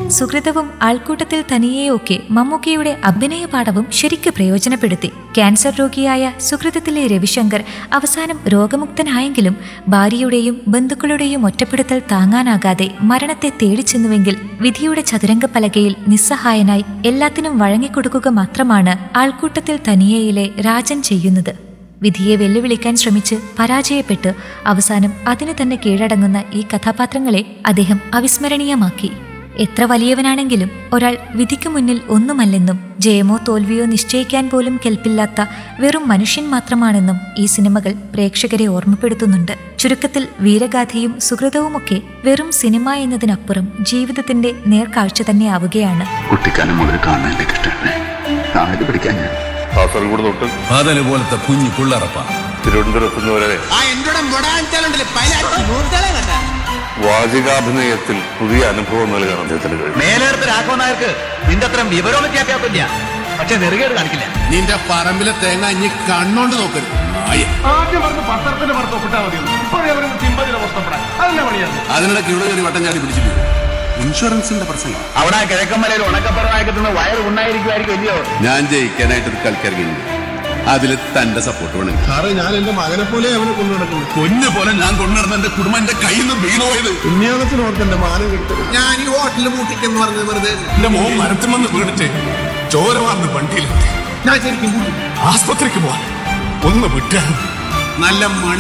സുഹൃതവും ആൾക്കൂട്ടത്തിൽ തനിയെയൊക്കെ മമ്മൂക്കയുടെ അഭിനയ പാഠവും ശരിക്ക് പ്രയോജനപ്പെടുത്തി ക്യാൻസർ രോഗിയായ സുഹൃതത്തിലെ രവിശങ്കർ അവസാനം രോഗമുക്തനായെങ്കിലും ഭാര്യയുടെയും ബന്ധുക്കളുടെയും ഒറ്റപ്പെടുത്തൽ താങ്ങാനാകാതെ മരണത്തെ തേടിച്ചെന്നുവെങ്കിൽ വിധിയുടെ ചതുരംഗ പലകയിൽ നിസ്സഹായനായി എല്ലാത്തിനും വഴങ്ങിക്കൊടുക്കുക മാത്രമാണ് ആൾക്കൂട്ടത്തിൽ തനിയയിലെ രാജൻ ചെയ്യുന്നത് വിധിയെ വെല്ലുവിളിക്കാൻ ശ്രമിച്ച് പരാജയപ്പെട്ട് അവസാനം അതിനു തന്നെ കീഴടങ്ങുന്ന ഈ കഥാപാത്രങ്ങളെ അദ്ദേഹം അവിസ്മരണീയമാക്കി എത്ര വലിയവനാണെങ്കിലും ഒരാൾ വിധിക്ക് മുന്നിൽ ഒന്നുമല്ലെന്നും ജയമോ തോൽവിയോ നിശ്ചയിക്കാൻ പോലും കെൽപ്പില്ലാത്ത വെറും മനുഷ്യൻ മാത്രമാണെന്നും ഈ സിനിമകൾ പ്രേക്ഷകരെ ഓർമ്മപ്പെടുത്തുന്നുണ്ട് ചുരുക്കത്തിൽ വീരഗാഥയും സുഹൃതവുമൊക്കെ വെറും സിനിമ എന്നതിനപ്പുറം ജീവിതത്തിന്റെ നേർക്കാഴ്ച തന്നെ ആവുകയാണ് കുട്ടിക്കാലം മുതൽ കാണാൻ എന്റെ കൃഷ്ണനെ ആര് പിടിക്കാൻ ഞാൻ കാസർഗോഡ് തൊട്ട് അതല് പോലത്തെ കുഞ്ഞു പിള്ളറപ്പ തിരുവനന്തപുരത്ത് നിന്ന് വരെ ആ എന്നോട് മുടാഞ്ചാലുണ്ടല്ലേ പൈലാറ്റി നൂറുതലേ കണ്ട വാചികാഭിനയത്തിൽ പുതിയ അനുഭവം നൽകാൻ അദ്ദേഹത്തിന് കഴിഞ്ഞു മേലേടത്ത് രാഘവൻ നായർക്ക് നിന്റെ അത്രയും വിവരമൊന്നും വിദ്യാഭ്യാസമില്ല പക്ഷെ നെറുകേട് കാണിക്കില്ല നിന്റെ പറമ്പിലെ തേങ്ങ ഇനി കണ്ണോണ്ട് നോക്കരുത് നായ. ആദ്യം പറഞ്ഞ് പത്രത്തിന്റെ പുറത്ത് ഒപ്പിട്ടാൽ മതി ഇപ്പോഴേ അവർ സിമ്പതിനെ പുറത്തപ്പെടാൻ അതിന്റെ പണിയാണ് അതിനിടയ്ക്ക് ഇവിടെ ഒരു വട്ടം ചാടി പിടിച്ചിട്ട് ഇൻഷുറൻസിന്റെ പ്രസംഗം അവിടെ കിഴക്കമ്മലയിൽ ഉണക്കപ്പറവായി കിട്ടുന്ന വയറ് ഉണ്ടായിരിക്കുമായിരിക്കും ഇല്ലയോ ഞാൻ ജയിക്കാനായിട്ട് ഒരു കളിക്കിറങ്ങിയിട്ടുണ്ട് അതിൽ തന്റെ സപ്പോർട്ട് വേണം സാറേ ഞാൻ എന്റെ മകനെ പോലെ അവനെ കൊണ്ടു നടക്കുന്നു പൊന്നു പോലെ ഞാൻ കൊണ്ടുനടന്ന എന്റെ കുടുംബം എന്റെ കയ്യിൽ നിന്ന് വീണു പോയത് പുണ്യാളത്തിന് ഓർത്ത് എന്റെ മാനം കിട്ടും ഞാൻ ഈ ഹോട്ടലിൽ മൂട്ടിക്കെന്ന് പറഞ്ഞത് വെറുതെ എന്റെ മോൻ മരത്തിൽ വന്ന് വീണിട്ട് ചോര വന്ന് വണ്ടിയിലെത്തി ഞാൻ ശരിക്കും കൂട്ടി ആസ്പത്രിക്ക് പോവാൻ ഒന്ന് വിട്ടാണ് നല്ല മണി